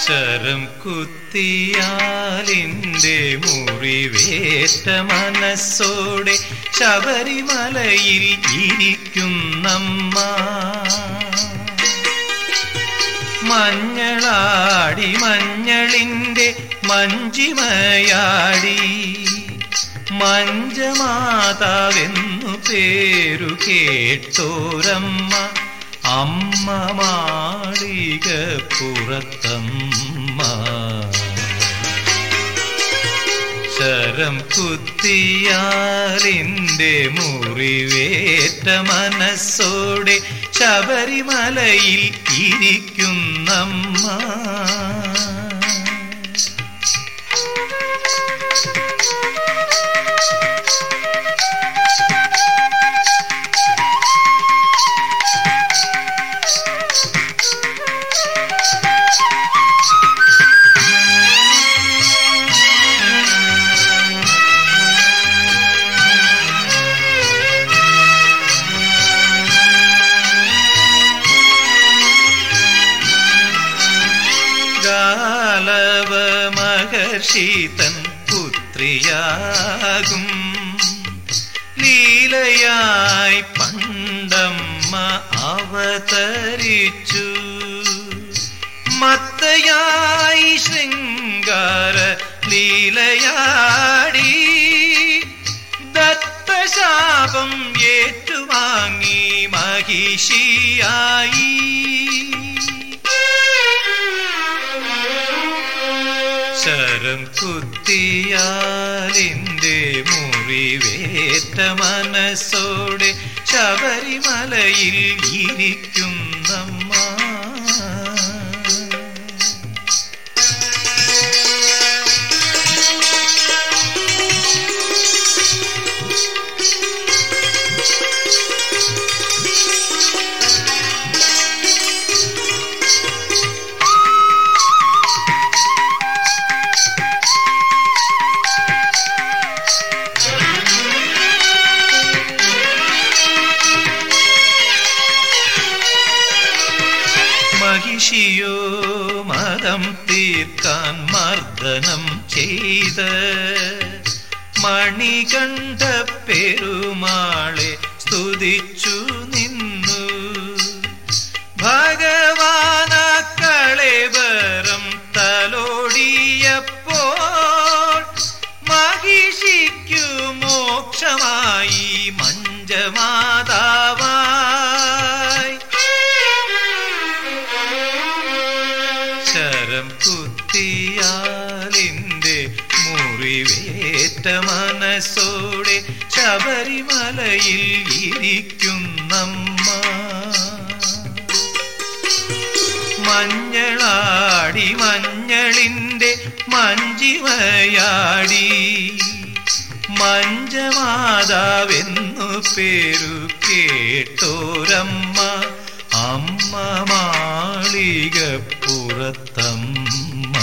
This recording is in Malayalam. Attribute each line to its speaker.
Speaker 1: ശരം കുത്തിയാലിൻ്റെ മുറിവേറ്റ മനസ്സോടെ ശബരിമലയിൽ ഇരിക്കുന്നമ്മ മഞ്ഞളാടി മഞ്ഞളിൻ്റെ മഞ്ചിമയാടി മഞ്ചമാതാവെന്നു പേരു കേട്ടോരമ്മ അമ്മ മാളിക പുറത്തമ്മ ശരം കുത്തിയാലിൻ്റെ മുറിവേറ്റ മനസ്സോടെ ശബരിമലയിൽ ഇരിക്കുന്നമ്മ ഗാലവ മഹർഷി തൻ പുത്രിയാകും ലീലയായി പണ്ടമ്മ അവതരിച്ചു മത്തയായി ശൃംഗാര ലീലയാടി ദത്തശാപം ഏറ്റുവാങ്ങി മഹിഷിയായി ശരം കുത്തിയാലിൻ്റെ മുറിവേറ്റ മനസ്സോടെ ശബരിമലയിൽ ഇരിക്കുന്നമ്മ മഹിഷിയോ മതം തീർക്കാൻ മർദ്ദനം ചെയ്ത മണികണ്ഠ പെരുമാളെ സ്തുതിച്ചു നിന്നു ഭഗവാന കളേവരം തലോടിയപ്പോൾ മഹിഷിക്കു മോക്ഷമായി മഞ്ജമാതാവായി ശരം കുത്തിയാലിൻ്റെ മുറിവേറ്റ മനസ്സോടെ ശബരിമലയിൽ ഇരിക്കുന്നമ്മ മഞ്ഞളാടി മഞ്ഞളിൻ്റെ മഞ്ചിമയാടി മഞ്ചമാതാവെന്നു പേരു കേട്ടോരമ്മ അമ്മ മാളിക പുറത്തമ്മ